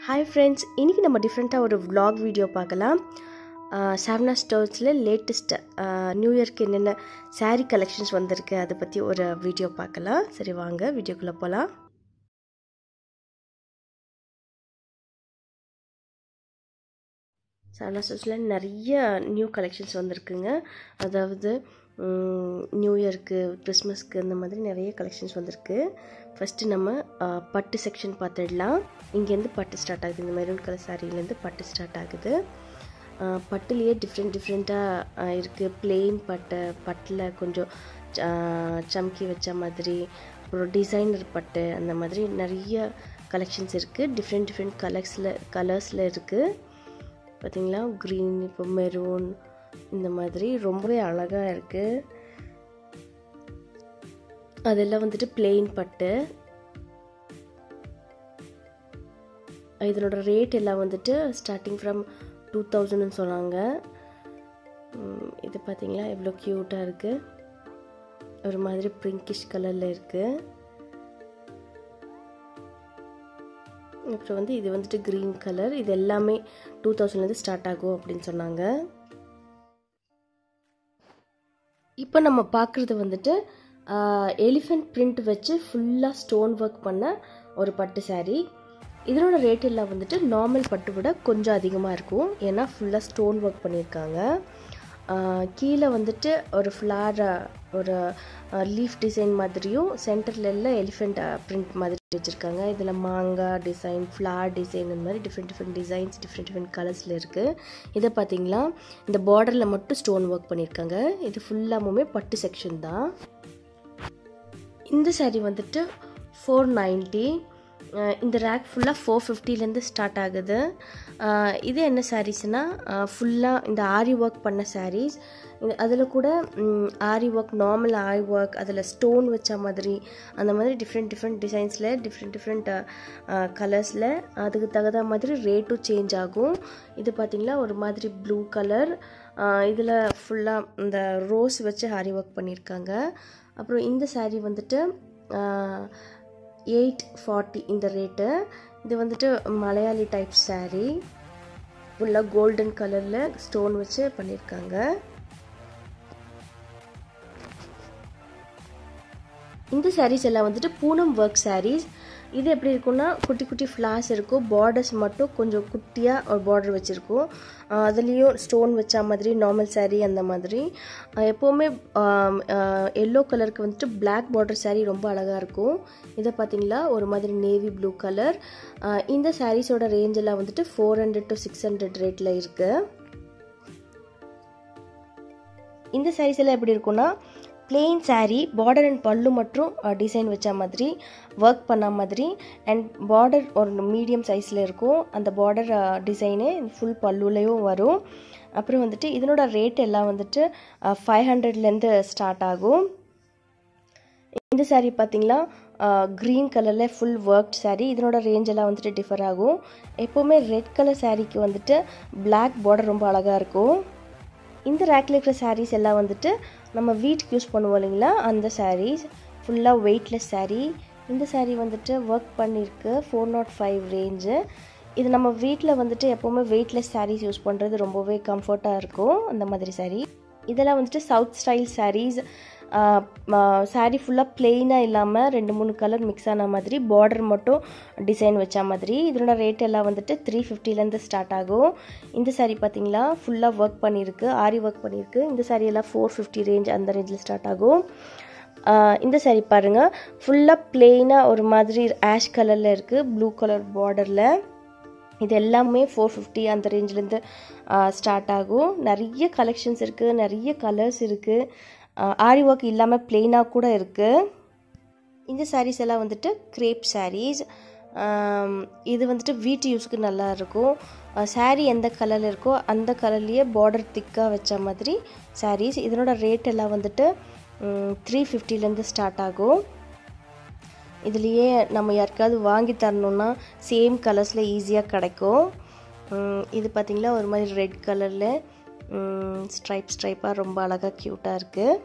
hi friends இன்றைக்கி நம்ம டிஃப்ரெண்ட்டாக ஒரு vlog வீடியோ பார்க்கலாம் சாவ்னா ஸ்டோர்ஸில் லேட்டஸ்ட் நியூ இயர்க்கு என்னென்ன saree கலெக்ஷன்ஸ் வந்திருக்கு அதை பற்றி ஒரு வீடியோ பார்க்கலாம் சரி வாங்க வீடியோக்குள்ளே போகலாம் சாவ்னா ஸ்டோர்ஸில் நிறைய நியூ கலெக்ஷன்ஸ் வந்திருக்குங்க அதாவது நியூ இயர்க்கு கிறிஸ்மஸ்க்கு இந்த மாதிரி நிறைய கலெக்ஷன்ஸ் வந்திருக்கு ஃபஸ்ட்டு நம்ம பட்டு செக்ஷன் பார்த்துடலாம் இங்கேருந்து பட்டு ஸ்டார்ட் ஆகுது இந்த மெரூன் கலர் சாரிலேருந்து பட்டு ஸ்டார்ட் ஆகுது பட்டுலேயே டிஃப்ரெண்ட் டிஃப்ரெண்ட்டாக இருக்குது பிளெயின் பட்டு பட்டில் கொஞ்சம் சம்கி வச்ச மாதிரி அப்புறம் டிசைனர் பட்டு அந்த மாதிரி நிறைய கலெக்ஷன்ஸ் இருக்குது டிஃப்ரெண்ட் டிஃப்ரெண்ட் கலர்ஸில் கலர்ஸில் இருக்குது பார்த்திங்களா க்ரீன் இப்போ மெரூன் இந்த மாதிரி ரொம்பவே அழகாக இருக்குது அதெல்லாம் வந்துட்டு பிளெயின் பட்டு இதனோட ரேட் எல்லாம் வந்துட்டு ஸ்டார்டிங் ஃப்ரம் டூ தௌசண்ட்னு சொன்னாங்க இது பார்த்தீங்களா எவ்வளோ க்யூட்டாக இருக்குது ஒரு மாதிரி பிங்கிஷ் கலரில் இருக்குது அப்புறம் வந்து இது வந்துட்டு க்ரீன் கலர் இது எல்லாமே டூ தௌசண்ட்லேருந்து ஸ்டார்ட் ஆகும் அப்படின்னு சொன்னாங்க இப்போ நம்ம பார்க்குறது வந்துட்டு எலிஃபெண்ட் பிரிண்ட் வச்சு ஃபுல்லாக ஸ்டோன் ஒர்க் பண்ண ஒரு பட்டு சாரீ இதனோட ரேட் எல்லாம் வந்துட்டு நார்மல் பட்டு விட கொஞ்சம் அதிகமாக இருக்கும் ஏன்னா ஃபுல்லாக ஸ்டோன் ஒர்க் பண்ணியிருக்காங்க கீழே வந்துட்டு ஒரு ஃப்ளார் ஒரு லீஃப் டிசைன் மாதிரியும் சென்டரில் எல்லாம் எலிஃபெண்ட் பிரிண்ட் மாதிரி வச்சுருக்காங்க இதில் மாங்காய் டிசைன் ஃப்ளார் டிசைன் இந்த மாதிரி different different designs different different கலர்ஸில் இருக்குது இதை பார்த்தீங்களா இந்த பார்டரில் மட்டும் ஸ்டோன் ஒர்க் பண்ணியிருக்காங்க இது ஃபுல்லாமுமே பட்டு செக்ஷன் தான் இந்த சாரீ வந்துட்டு ஃபோர் நைன்ட்டி இந்த ரேக் ஃபுல்லாக ஃபோர் ஃபிஃப்டிலேருந்து ஸ்டார்ட் ஆகுது இது என்ன சாரீஸ்னால் ஃபுல்லாக இந்த ஆரி ஒர்க் பண்ண சாரீஸ் அதில் கூட aari work normal aari work அதில் ஸ்டோன் வச்ச மாதிரி அந்த மாதிரி டிஃப்ரெண்ட் டிஃப்ரெண்ட் டிசைன்ஸில் டிஃப்ரெண்ட் டிஃப்ரெண்ட் கலர்ஸில் அதுக்கு தகுந்த மாதிரி ரேட்டும் சேஞ்ச் ஆகும் இது பார்த்திங்களா ஒரு மாதிரி ப்ளூ கலர் இதில் ஃபுல்லாக இந்த ரோஸ் வச்சு ஆரி ஒர்க் பண்ணியிருக்காங்க அப்புறம் இந்த சாரீ வந்துட்டு எயிட் ஃபார்ட்டி இந்த ரேட்டு இது வந்துட்டு மலையாளி டைப் சாரீ ஃபுல்லாக கோல்டன் கலரில் ஸ்டோன் வச்சு பண்ணியிருக்காங்க இந்த சாரீஸ் எல்லாம் வந்துட்டு பூனம் ஒர்க் சாரீஸ் இது எப்படி இருக்குன்னா குட்டி குட்டி ஃப்ளாஸ் இருக்கும் பார்டர்ஸ் மட்டும் கொஞ்சம் குட்டியாக ஒரு பார்டர் வச்சுருக்கும் அதுலேயும் ஸ்டோன் வச்ச மாதிரி நார்மல் சாரீ அந்த மாதிரி எப்போவுமே எல்லோ கலருக்கு வந்துட்டு பிளாக் பார்டர் சாரீ ரொம்ப அழகாக இருக்கும் இதை பார்த்தீங்களா ஒரு மாதிரி நேவி ப்ளூ கலர் இந்த சாரீஸோட ரேஞ்செல்லாம் வந்துட்டு four hundred to six hundred ரேட்டில் இருக்குது இந்த சாரீஸ் எல்லாம் எப்படி இருக்குன்னா பிளெயின் சாரீ பார்டர் அண்ட் பல்லு மட்டும் டிசைன் வச்ச மாதிரி ஒர்க் பண்ண மாதிரி அண்ட் பார்டர் ஒரு மீடியம் சைஸில் இருக்கும் அந்த பார்டர் டிசைனு ஃபுல் பல்லுலேயும் வரும் அப்புறம் வந்துட்டு இதனோட ரேட் எல்லாம் வந்துட்டு ஃபைவ் ஹண்ட்ரட்லேருந்து ஸ்டார்ட் ஆகும் இந்த சாரீ பார்த்தீங்களா க்ரீன் கலரில் ஃபுல் ஒர்க் சாரீ இதனோட ரேஞ்ச் எல்லாம் வந்துட்டு டிஃபர் ஆகும் எப்போவுமே ரெட் கலர் சாரீக்கு வந்துட்டு பிளாக் பார்டர் ரொம்ப அழகாக இருக்கும் இந்த ரேக்கில் இருக்கிற சாரீஸ் எல்லாம் வந்துட்டு நம்ம வீட்டுக்கு யூஸ் பண்ணுவோம் இல்லைங்களா அந்த சாரீஸ் ஃபுல்லாக வெயிட்லெஸ் சாரீ இந்த சாரீ வந்துட்டு ஒர்க் பண்ணியிருக்கு ஃபோர் நாட் ஃபைவ் ரேஞ்சு இது நம்ம வீட்டில் வந்துட்டு எப்போவுமே வெயிட்லெஸ் சாரீஸ் யூஸ் பண்ணுறது ரொம்பவே கம்ஃபர்ட்டாக இருக்கும் அந்த மாதிரி சாரீ இதெல்லாம் வந்துட்டு சவுத் ஸ்டைல் சாரீஸ் சாரீ ஃபுல்லாக பிளெயினாக இல்லாமல் ரெண்டு மூணு கலர் மிக்ஸ் ஆன மாதிரி பார்டர் மட்டும் டிசைன் வச்ச மாதிரி இதனோட ரேட் எல்லாம் வந்துட்டு த்ரீ ஃபிஃப்டிலேருந்து ஸ்டார்ட் ஆகும் இந்த சாரீ பார்த்தீங்களா ஃபுல்லாக ஒர்க் பண்ணியிருக்கு ஆரி ஒர்க் பண்ணியிருக்கு இந்த சாரீ எல்லாம் ஃபோர் ஃபிஃப்டி ரேஞ்ச் அந்த ரேஞ்சில் ஸ்டார்ட் ஆகும் இந்த சாரீ பாருங்கள் ஃபுல்லாக பிளெயினாக ஒரு மாதிரி ஆஷ் கலரில் இருக்குது ப்ளூ கலர் பார்டரில் இது எல்லாமே ஃபோர் ஃபிஃப்டி அந்த ரேஞ்சிலேருந்து ஸ்டார்ட் ஆகும் நிறைய கலெக்ஷன்ஸ் இருக்குது நிறைய கலர்ஸ் இருக்குது ஆரி ஒர்க் இல்லாமல் பிளெயினாக கூட இருக்குது இந்த சாரீஸ் எல்லாம் வந்துட்டு க்ரேப் சாரீஸ் இது வந்துட்டு வீட்டு யூஸ்க்கு நல்லா இருக்கும் சாரீ எந்த கலரில் இருக்கோ அந்த கலர்லேயே பார்டர் திக்காக வச்ச மாதிரி சாரீஸ் இதனோட ரேட் எல்லாம் வந்துட்டு த்ரீ ஃபிஃப்டிலேருந்து ஸ்டார்ட் ஆகும் இதுலேயே நம்ம யாருக்காவது வாங்கி தரணுன்னா சேம் கலர்ஸில் ஈஸியாக கிடைக்கும் இது பார்த்திங்களா ஒரு மாதிரி ரெட் கலரில் ஸ்ட்ரைப் ஸ்ட்ரைப்பாக ரொம்ப அழகாக க்யூட்டாக இருக்குது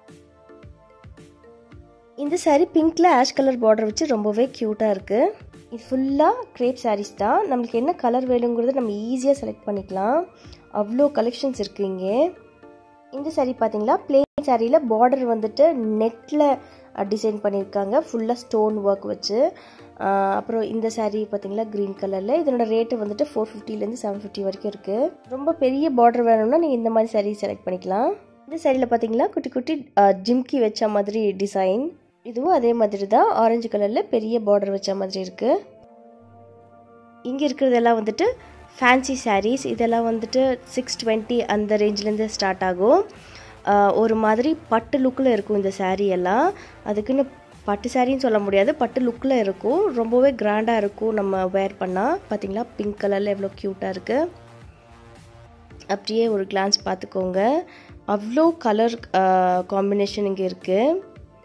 இந்த சாரீ பிங்க்கில் ஆஷ் கலர் பார்டர் வச்சு ரொம்பவே க்யூட்டாக இருக்குது இது ஃபுல்லாக க்ரேப் சாரீஸ் தான் நம்மளுக்கு என்ன கலர் வேணுங்கிறத நம்ம ஈஸியாக செலக்ட் பண்ணிக்கலாம் அவ்வளோ கலெக்ஷன்ஸ் இருக்குது இங்கே இந்த saree பார்த்தீங்களா பிளெயின் சாரியில் பார்டர் வந்துட்டு நெட்டில் டிசைன் பண்ணியிருக்காங்க ஃபுல்லாக ஸ்டோன் ஒர்க் வச்சு ஆஹ் அப்புறம் இந்த saree பார்த்தீங்களா க்ரீன் கலரில் இதனோட ரேட்டு வந்துட்டு ஃபோர் ஃபிஃப்டிலேருந்து செவன் ஃபிஃப்டி வரைக்கும் இருக்குது ரொம்ப பெரிய பார்டர் வேணும்னா நீங்கள் இந்த மாதிரி saree செலக்ட் பண்ணிக்கலாம் இந்த சாரியில் பார்த்தீங்களா குட்டி குட்டி ஜிம்கி வச்ச மாதிரி டிசைன் இதுவும் அதே மாதிரி தான் ஆரஞ்சு கலரில் பெரிய பார்டர் வச்ச மாதிரி இருக்குது இங்கே இருக்கிறதெல்லாம் வந்துட்டு ஃபேன்சி சாரீஸ் இதெல்லாம் வந்துட்டு சிக்ஸ் டுவெண்ட்டி அந்த ரேஞ்சிலேருந்து ஸ்டார்ட் ஆகும் ஆஹ் ஒரு மாதிரி பட்டு லுக்கில் இருக்கும் இந்த saree எல்லாம் அதுக்குன்னு பட்டு சாரின்னு சொல்ல முடியாது பட்டு லுக்கில் இருக்கும் ரொம்பவே கிராண்டாக இருக்கும் நம்ம வேர் பண்ணால் பார்த்தீங்களா பிங்க் கலரில் எவ்வளோ க்யூட்டாக இருக்குது அப்படியே ஒரு கிளான்ஸ் பார்த்துக்கோங்க அவ்வளோ கலர் காம்பினேஷன் இங்கே இருக்குது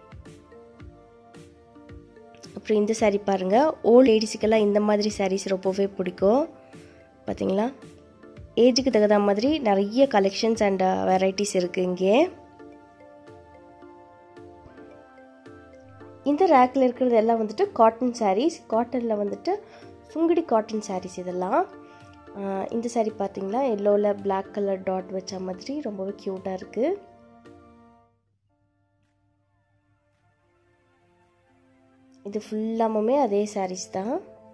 அப்புறம் இந்த saree பாருங்கள் ஓல்ட் லேடிஸுக்கெல்லாம் இந்த மாதிரி sarees ரொம்பவே பிடிக்கும் பார்த்தீங்களா ஏஜுக்கு தகுந்த மாதிரி நிறைய கலெக்ஷன்ஸ் அண்ட் வெரைட்டிஸ் இருக்குது இங்கே இந்த ரேக்கில் இருக்கிறது எல்லாம் வந்துட்டு காட்டன் sarees காட்டனில் வந்துட்டு சுங்குடி காட்டன் sarees இதெல்லாம் ஆஹ் இந்த saree பார்த்தீங்களா எல்லோவில் பிளாக் கலர் டாட் வச்ச மாதிரி ரொம்பவே க்யூட்டாக இருக்குது இது ஃபுல்லாமுமே அதே sarees தான்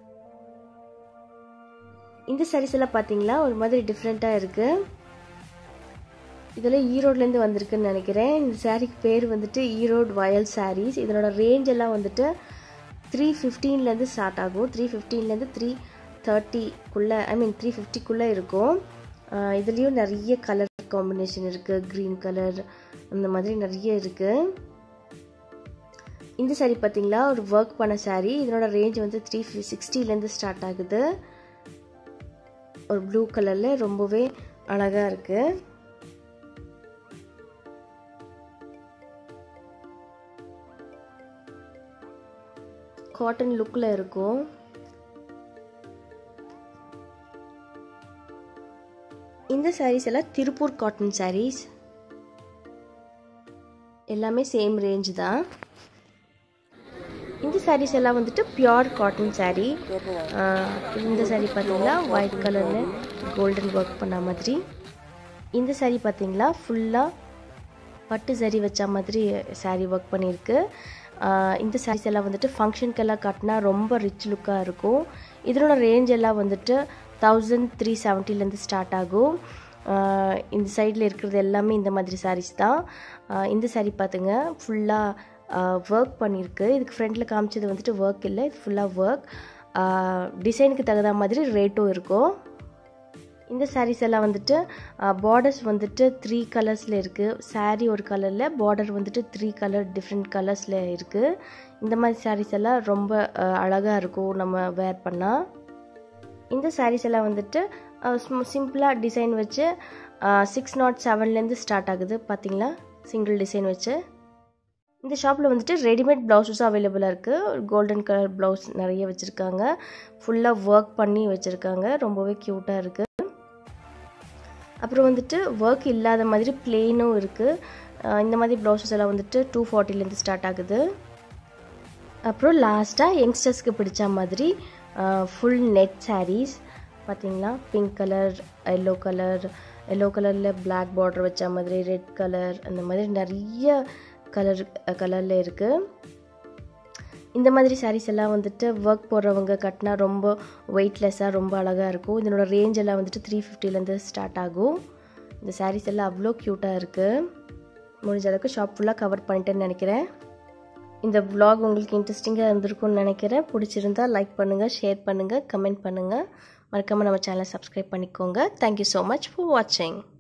இந்த sarees எல்லாம் பார்த்தீங்களா ஒரு மாதிரி டிஃப்ரெண்ட்டாக இருக்குது இதெல்லாம் ஈரோட்லேருந்து வந்திருக்குன்னு நினைக்கிறேன் இந்த சாரீக்கு பேர் வந்துட்டு ஈரோடு வயல் sarees இதனோட ரேஞ்ச் எல்லாம் வந்துட்டு த்ரீ ஃபிஃப்டீன்லேருந்து ஸ்டார்ட் ஆகும் த்ரீ ஃபிஃப்டீன்லேருந்து த்ரீ தேர்ட்டிக்குள்ளே ஐ மீன் த்ரீ ஃபிஃப்டிக்குள்ளே இருக்கும் ஆஹ் இதுலேயும் நிறைய கலர் காம்பினேஷன் இருக்குது க்ரீன் கலர் அந்த மாதிரி நிறைய இருக்குது இந்த saree பார்த்தீங்களா ஒரு ஒர்க் பண்ண saree இதனோட ரேஞ்ச் வந்து த்ரீ சிக்ஸ்டிலேருந்து ஸ்டார்ட் ஆகுது ஒரு ப்ளூ கலரில் ரொம்பவே அழகாக இருக்குது காட்டன் லுக்கில் இருக்கும் இந்த sarees எல்லாம் திருப்பூர் காட்டன் sarees எல்லாமே சேம் ரேஞ்ச் தான் இந்த sarees எல்லாம் வந்துட்டு பியோர் காட்டன் saree ஆஹ் இந்த saree பார்த்தீங்களா ஒயிட் கலரில் கோல்டன் ஒர்க் பண்ண மாதிரி இந்த saree பார்த்தீங்களா ஃபுல்லாக பட்டு சரி வச்ச மாதிரி saree ஒர்க் பண்ணியிருக்கு ஆஹ் இந்த sarees எல்லாம் வந்துட்டு ஃபங்க்ஷனுக்கெல்லாம் கட்டினா ரொம்ப ரிச் லுக்காக இருக்கும் இதனோட ரேஞ்ச் எல்லாம் வந்துட்டு தௌசண்ட் த்ரீ செவன்ட்டிலேருந்து ஸ்டார்ட் ஆகும் ஆஹ் இந்த சைடில் இருக்கிறது எல்லாமே இந்த மாதிரி sarees தான் ஆஹ் இந்த saree பார்த்துங்க ஃபுல்லாக ஒர்க் பண்ணியிருக்கு இதுக்கு ஃப்ரண்ட்டில் காமிச்சது வந்துட்டு ஒர்க் இல்லை இது ஃபுல்லாக ஒர்க் டிசைனுக்கு தகுந்த மாதிரி ரேட்டும் இருக்கும் இந்த sarees எல்லாம் வந்துட்டு பார்டர்ஸ் வந்துட்டு த்ரீ கலர்ஸில் இருக்குது saree ஒரு கலரில் பார்டர் வந்துட்டு த்ரீ கலர் டிஃப்ரெண்ட் கலர்ஸில் இருக்குது இந்த மாதிரி sarees எல்லாம் ரொம்ப அழகாக இருக்கும் நம்ம வேர் பண்ணால் இந்த sarees எல்லாம் வந்துட்டு சிம்பிளாக டிசைன் வச்சு சிக்ஸ் நாட் செவன்லேருந்து ஸ்டார்ட் ஆகுது பார்த்தீங்களா சிங்கிள் டிசைன் வச்சு இந்த ஷாப்பில் வந்துட்டு ரெடிமேட் ப்ளவுஸஸும் அவைலபிளாக இருக்குது கோல்டன் கலர் ப்ளவுஸ் நிறைய வச்சுருக்காங்க ஃபுல்லாக ஒர்க் பண்ணி வச்சுருக்காங்க ரொம்பவே க்யூட்டாக இருக்குது அப்புறம் வந்துட்டு ஒர்க் இல்லாத மாதிரி பிளெயினும் இருக்குது இந்த மாதிரி ப்ளவுஸஸ் எல்லாம் வந்துட்டு டூ ஃபார்ட்டிலேருந்து ஸ்டார்ட் ஆகுது அப்புறம் லாஸ்ட்டாக யங்ஸ்டர்ஸ்க்கு பிடிச்ச மாதிரி ஃபுல் நெட் sarees பார்த்தீங்களா pink colour yellow colour yellow கலரில் பிளாக் பார்டர் வச்ச மாதிரி ரெட் கலர் அந்த மாதிரி நிறைய கலர் கலரில் இருக்குது இந்த மாதிரி sarees எல்லாம் வந்துட்டு ஒர்க் போடுறவங்க கட்டினா ரொம்ப வெயிட்லெஸ்ஸாக ரொம்ப அழகாக இருக்கும் இதனோட ரேஞ்ச் எல்லாம் வந்துட்டு த்ரீ ஃபிஃப்டிலேருந்து ஸ்டார்ட் ஆகும் இந்த sarees எல்லாம் அவ்வளோ க்யூட்டாக இருக்குது முடிஞ்ச அளவுக்கு ஷாப் ஃபுல்லாக கவர் பண்ணிட்டேன்னு நினைக்கிறேன் இந்த vlog உங்களுக்கு இன்ட்ரெஸ்டிங்காக இருந்திருக்கும்னு நினைக்கிறேன் பிடிச்சிருந்தா லைக் பண்ணுங்கள் ஷேர் பண்ணுங்கள் கமெண்ட் பண்ணுங்கள் மறக்காமல் நம்ம சேனலை சப்ஸ்கிரைப் பண்ணிக்கோங்க தேங்க்யூ ஸோ மச் ஃபார் வாட்சிங்